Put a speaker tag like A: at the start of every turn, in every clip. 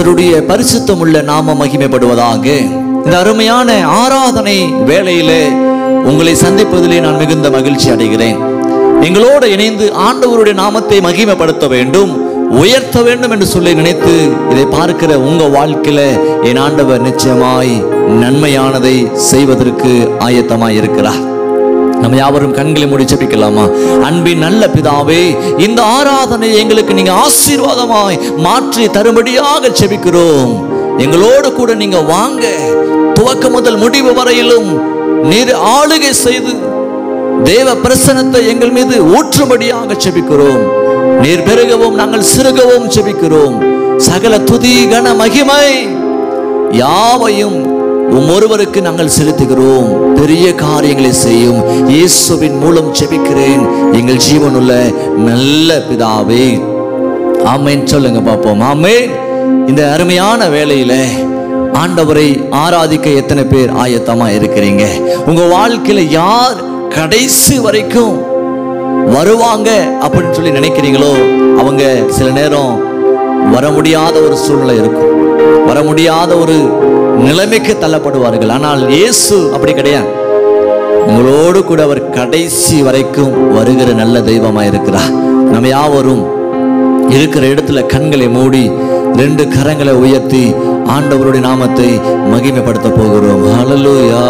A: அவருடைய பரிசுத்தமுள்ள நாம மகிமைப்படுவதாக இந்த அருமையான ஆராதனை வேளையிலே உங்களை சந்திப்பதிலே நான் மிகுந்த மகிழ்ச்சி அடைகிறேன் எங்களோடு இணைந்து ஆண்டவருடைய நாமத்தை மகிமைப்படுத்த வேண்டும் உயர்த்த வேண்டும் என்று சொல்லி நினைத்து இதை பார்க்கிற உங்க வாழ்க்கையில என் ஆண்டவர் நிச்சயமாய் நன்மையானதை செய்வதற்கு ஆயத்தமாய் இருக்கிறார் நம்ம யாவரும் கண்களை மூடி ஜெபிக்கலாமா அன்பின் நல்ல பிதாவே இந்த ஆராதனை எங்களுக்கு நீங்க ஆசீர்வாதமாய் மாற்றி தரும்படியாக ஜெபிக்கிறோம் எங்களோடு கூட நீங்க வாங்க துவக்க முதல் முடிவு வரையிலும் நீர் ஆளுகை செய்து தேவ பிரசனத்தை எங்கள் மீது ஊற்றும்படியாக ஜெபிக்கிறோம் நீர் பெருகவும் நாங்கள் சிறுகவும் ஜெபிக்கிறோம் சகல துதி கன மகிமை யாவையும் உம் ஒருவருக்கு நாங்கள் செலுத்துகிறோம் பெரிய காரியங்களை செய்யும் இயேசுவின் மூலம் ஜெபிக்கிறேன் எங்கள் ஜீவனுள்ள நல்ல பிதாவே ஆமென் சொல்லுங்க பார்ப்போம் ஆமென் இந்த அருமையான வேளையில ஆண்டவரை ஆராதிக்க எத்தனை பேர் ஆயத்தமா இருக்கிறீங்க உங்க வாழ்க்கையில யார் கடைசி வரைக்கும் வருவாங்க அப்படின்னு சொல்லி நினைக்கிறீங்களோ அவங்க சில நேரம் வர முடியாத ஒரு சூழ்நிலை இருக்கும் வர முடியாத ஒரு நிலைமைக்கு தள்ளப்படுவார்கள் ஆனால் இயேசு அப்படி கிடையாது உங்களோடு கூட அவர் கடைசி வரைக்கும் வருகிற நல்ல தெய்வமா இருக்கிறார் நம்ம யாவரும் இருக்கிற இடத்துல கண்களை மூடி ரெண்டு கரங்களை உயர்த்தி ஆண்டவருடைய நாமத்தை மகிமைப்படுத்த போகிறோம் ஹalleluya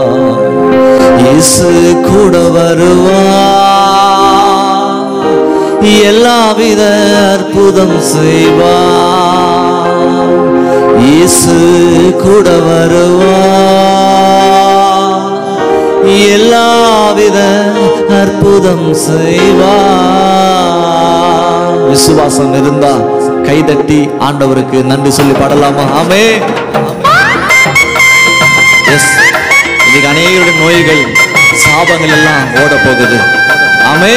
A: இயேசு கூட வருவா எல்லாவித அற்புதம் செய்வா இயேசு கூட வருவா எல்லாவித அற்புதம் செய்வா விசுவாசம் இருந்தா கைதட்டி ஆண்டவருக்கு நன்றி சொல்லி பாடலாமா ஆமே எஸ் இன்னைக்கு அநேகருடைய நோய்கள் சாபங்கள் எல்லாம் ஓட போகுது ஆமே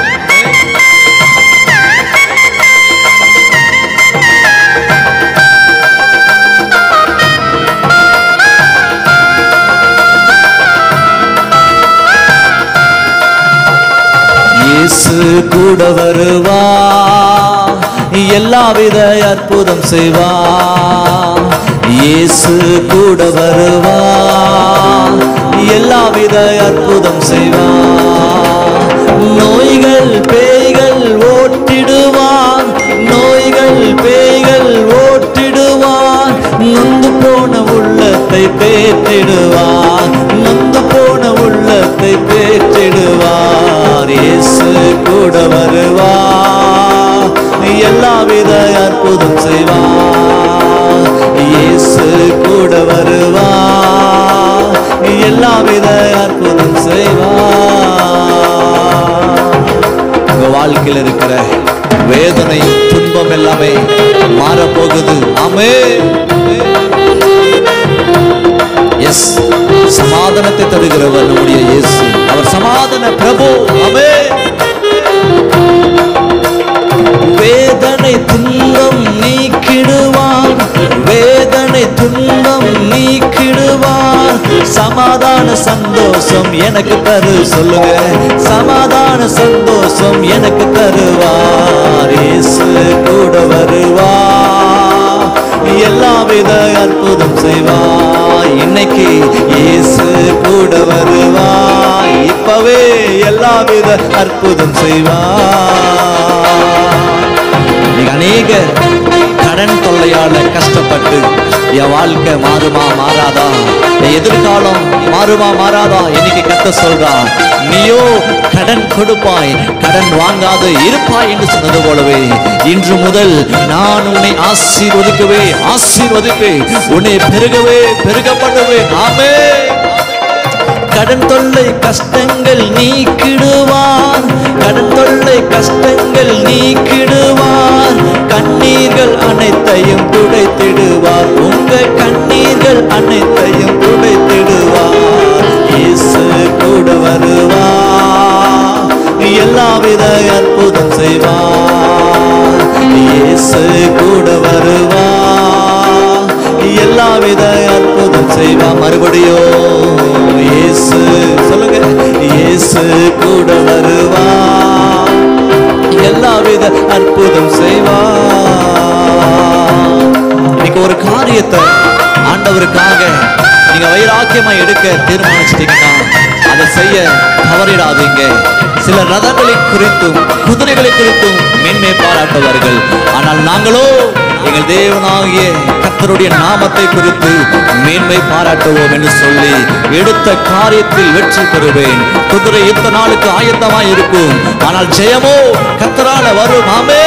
A: இயேசு கூட வருவா எல்லாவித அற்புதம் செய்வா இயேசு கூட வருவா எல்லாவித அற்புதம் செய்வா நோய்கள் பேய்கள் ஓட்டிடுவான் நோய்கள் பேய்கள் ஓட்டிடுவான் நொந்து போன உள்ளத்தை பேற்றிடுவான் நொந்து போன உள்ளத்தை பேற்றிடுவார் இயேசு கூட வருவா எல்லாவித அற்புதம் செய்வார் இயேசு கூட வருவா எல்லாவித அற்புதம் செய்வார் உங்க வாழ்க்கையில் இருக்கிற வேதனை துன்பம் எல்லாமே மாறப்போகுது ஆமே எஸ் சமாதானத்தை தருகிறவர் நம்முடைய இயேசு அவர் சமாதான பிரபு ஆமே வேதனை துன்பம் நீக்கிடுவான் வேதனை துன்பம் நீக்கிடுவான் சமாதான சந்தோஷம் எனக்கு தரு சொல்லுங்க சமாதான சந்தோஷம் எனக்கு தருவார் இயேசு கூட வருவா எல்லாவித அற்புதம் செய்வா இன்னைக்கு இயேசு கூட வருவா இப்பவே எல்லாவித அற்புதம் செய்வா இன்னைக்கு அநேக கடன் தொல்லையால கஷ்டப்பட்டு என் வாழ்க்கை மாறுமா மாறாதா என் எதிர்காலம் மாறுமா மாறாதா இன்னைக்கு கத்த சொல்றான் நீயோ கடன் கொடுப்பாய் கடன் வாங்காது இருப்பாய் என்று சொன்னது போலவே இன்று முதல் நான் உன்னை ஆசீர்வதிக்கவே ஆசீர்வதிப்பேன் உன்னை பெருகவே பெருக பண்ணுவேன் ஆமே கடன் தொல்லை கஷ்டங்கள் நீக்கிடுவார் கடன் தொல்லை கஷ்டங்கள் நீக்கிடுவார் கண்ணீர்கள் அனைத்தையும் துடைத்திடுவார் உங்க கண்ணீர்கள் அனைத்தையும் துடைத்திடுவார் இயேசு கூட வருவார் எல்லாவித அற்புதம் செய்வார் இயேசு கூட வருவார் எல்லாவித அற்புதம் செய்வா மறுபடியும் இயேசு சொல்லுங்க இயேசு கூட வருவா எல்லாவித அற்புதம் செய்வா இன்னைக்கு காரியத்தை ஆண்டவருக்காக நீங்க வைராக்கியமா எடுக்க தீர்மானிச்சிட்டீங்கன்னா அதை செய்ய தவறிடாதீங்க சில ரதங்களை குறித்தும் குதிரைகளை குறித்தும் மேன்மை பாராட்டுவார்கள் ஆனால் நாங்களோ எங்கள் தேவனாகிய கர்த்தருடைய நாமத்தை குறித்து மேன்மை பாராட்டுவோம் என்று சொல்லி எடுத்த காரியத்தில் வெற்றி பெறுவேன் குதிரை இத்த நாளுக்கு ஆயத்தமாய் இருக்கும் ஆனால் ஜெயமோ கர்த்தரால வரும் ஆமே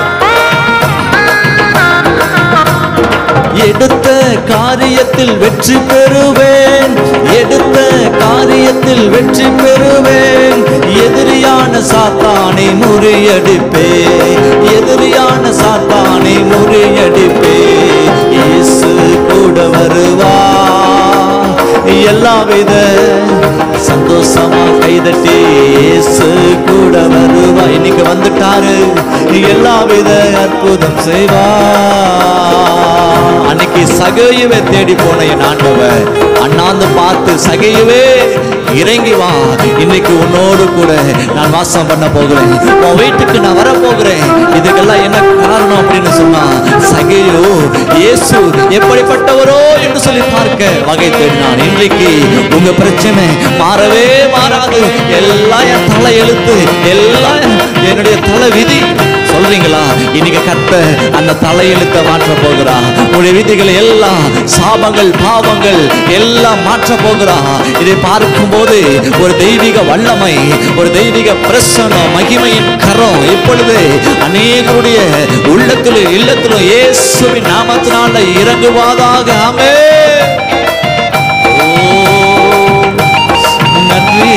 A: எடுத்த காரியத்தில் வெற்றி பெறுவேன் எடுத்த காரியத்தில் வெற்றி பெறுவேன் எதிரியான சாத்தானை முறியடிப்பே எதிரியான சாத்தானை முறியடிப்பே இயேசு கூட வருவா எல்லா வித சந்தோஷமா கைதட்டி இயேசு கூட வருவா இன்னைக்கு வந்துட்டாரு எல்லா வித அற்புதம் செய்வா அன்னைக்கு சகையுவே தேடி போன என் ஆண்டவர் அண்ணாந்து பார்த்து சகையுவே இறங்கி வா இன்னைக்கு உன்னோடு கூட நான் வாசம் பண்ண போகிறேன் உன் வீட்டுக்கு நான் வர போகிறேன் இதுக்கெல்லாம் என்ன காரணம் அப்படின்னு சொன்னா சகையோ இயேசு எப்படிப்பட்டவரோ என்று சொல்லி பார்க்க வகை தேடினான் இன்றைக்கு உங்க பிரச்சனை மாறவே மாறாது எல்லாம் என் தலை எழுத்து எல்லாம் என்னுடைய தலை விதி சொல்றீங்களா இன்னைக்கு கத்த அந்த தலையெழுத்த மாற்ற போகிறா உடைய விதிகள் எல்லாம் சாபங்கள் பாவங்கள் எல்லாம் மாற்ற போகிறா இதை பார்க்கும்போது ஒரு தெய்வீக வல்லமை ஒரு தெய்வீக பிரசனம் மகிமையின் கரம் இப்பொழுது அநேகருடைய உள்ளத்திலும் இல்லத்திலும் இயேசுவின் நாமத்தினால இறங்குவாதாக ஆமே நன்றி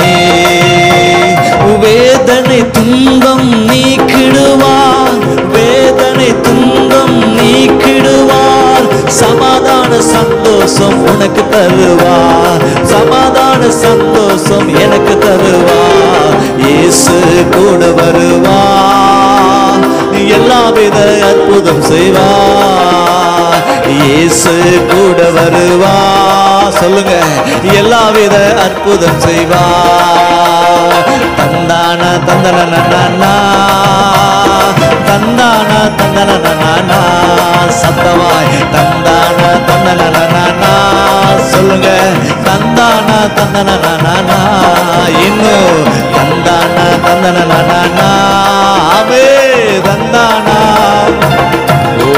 A: வேதனை துன்பம் நீக்கிடுவார் வேதனை துன்பம் நீக்கிடுவார் சமாதான சந்தோஷம் உனக்கு தருவார் சமாதான சந்தோஷம் எனக்கு தருவார் இயேசு கூட வருவார் எல்லா வித அற்புதம் செய்வார் இயேசு கூட வருவா சொல்லுங்க எல்லா வித அற்புதம் செய்வா தந்தான தந்தன தந்தான தந்தன சத்தமாய் தந்தான தந்தன சொல்லுங்க தந்தான தந்தன இன்னும் தந்தான தந்தன ஆமே தந்தானா ஓ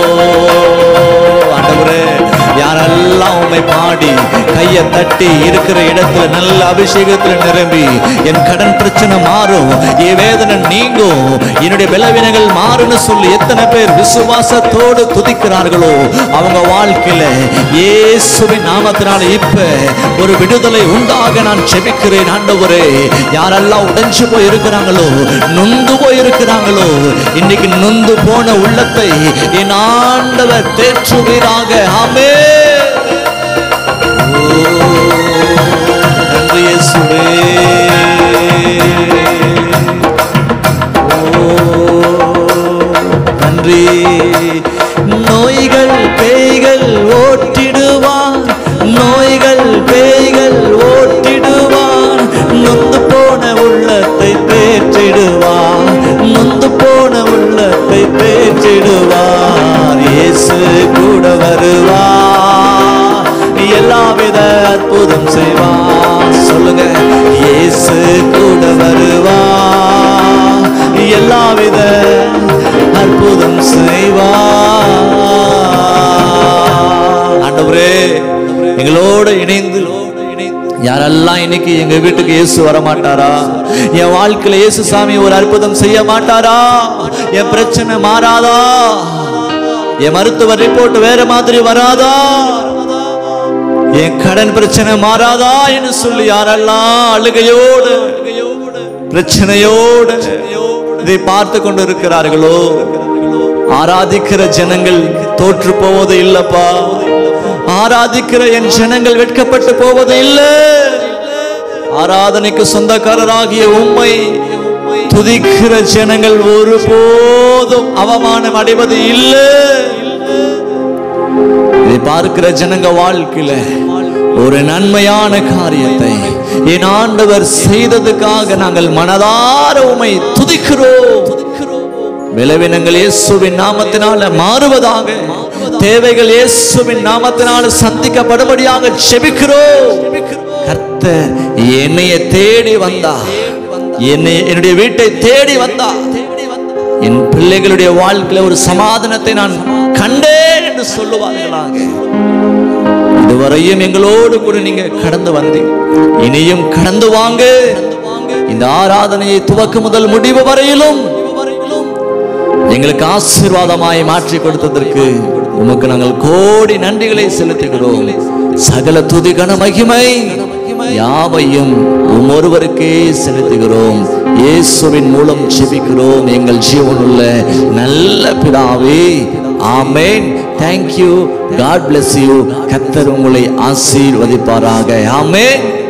A: ஆண்டவரே யாரெல்லாம் உம்மை பாடி கையை தட்டி இருக்கிற இடத்துல நல்ல அபிஷேகத்துல நிரம்பி என் கடன் பிரச்சனை மாறும் என் வேதனை நீங்கும் என்னுடைய பலவீனங்கள் மாறும்னு சொல்லி எத்தனை பேர் விசுவாசத்தோடு துதிக்கிறார்களோ அவங்க வாழ்க்கையில இயேசுவின் நாமத்தினால இப்ப ஒரு விடுதலை உண்டாக நான் செபிக்கிறேன் ஆண்டவரே யாரெல்லாம் உடைஞ்சு போய் இருக்கிறாங்களோ நொந்து போய் இருக்கிறாங்களோ இன்னைக்கு நொந்து போன உள்ளத்தை என் ஆண்டவர் தேற்றுவீராக ஆமே நன்றி இயேசுவே ஓ, நன்றி நோய்கள் பேய்கள் ஓட்டிடுவான் நோய்கள் பேய்கள் ஓட்டிடுவான் நொந்து போன உள்ளத்தை பேற்றிடுவான் நொந்து போன உள்ளத்தை பேற்றிடுவான் இயேசு கூட வருவான் எல்லா வித அற்புதம் செய்வான் சொல்லுங்க இயேசு கூட வருவான் எல்லா வித அற்புதம் செய்வான் ஆண்டவரே எங்களோட இணைந்து யாரெல்லாம் இன்னைக்கு எங்க வீட்டுக்கு இயேசு வர மாட்டாரா என் வாழ்க்கையில இயேசு சாமி ஒரு அற்புதம் செய்ய மாட்டாரா என் பிரச்சனை மாறாதா என் மருத்துவ ரிப்போர்ட் வேற மாதிரி வராதா என் கடன் பிரச்சனை மாறாதா என்று சொல்லி யாரெல்லாம் அழுகையோடு பிரச்சனையோடு இதை பார்த்து கொண்டு இருக்கிறார்களோ ஆராதிக்கிற ஜனங்கள் தோற்று போவது இல்லப்பா ஆராதிக்கிற என் ஜனங்கள் வெட்கப்பட்டு போவது இல்லை ஆராதனைக்கு சொந்தக்காரராகிய உம்மை துதிக்கிற ஜனங்கள் ஒருபோதும் அவமானம் அடைவது இல்லை இதை பார்க்கிற ஜனங்க வாழ்க்கையில ஒரு நன்மையான காரியத்தை என் ஆண்டவர் செய்ததுக்காக நாங்கள் மனதார உமை துதிக்கிறோம் விளைவினங்கள் இயேசுவின் நாமத்தினால மாறுவதாக தேவைகள் இயேசுவின் நாமத்தினால சந்திக்கப்படும்படியாக செபிக்கிறோம் கர்த்தர் என்னைய தேடி வந்தா என்னை என்னுடைய வீட்டை தேடி வந்தா என் பிள்ளைகளுடைய வாழ்க்கையில ஒரு சமாதானத்தை நான் கண்டேன் என்று சொல்லுவார்களாக இதுவரையும் எங்களோடு கூட நீங்க கடந்து வந்தீங்க இனியும் கடந்து வாங்க இந்த ஆராதனையை துவக்க முதல் முடிவு வரையிலும் எங்களுக்கு ஆசீர்வாதமாய் மாற்றி கொடுத்ததற்கு உமக்கு நாங்கள் கோடி நன்றிகளை செலுத்துகிறோம் சகல துதி கன மகிமை யாவையும் உம் ஒருவருக்கே செலுத்துகிறோம் இயேசுவின் மூலம் ஜெபிக்கிறோம் எங்கள் ஜீவனுள்ள நல்ல பிதாவே amen thank you God bless you கத்தர் உங்களை ஆசீர்வதிப்பாராக ஆமென்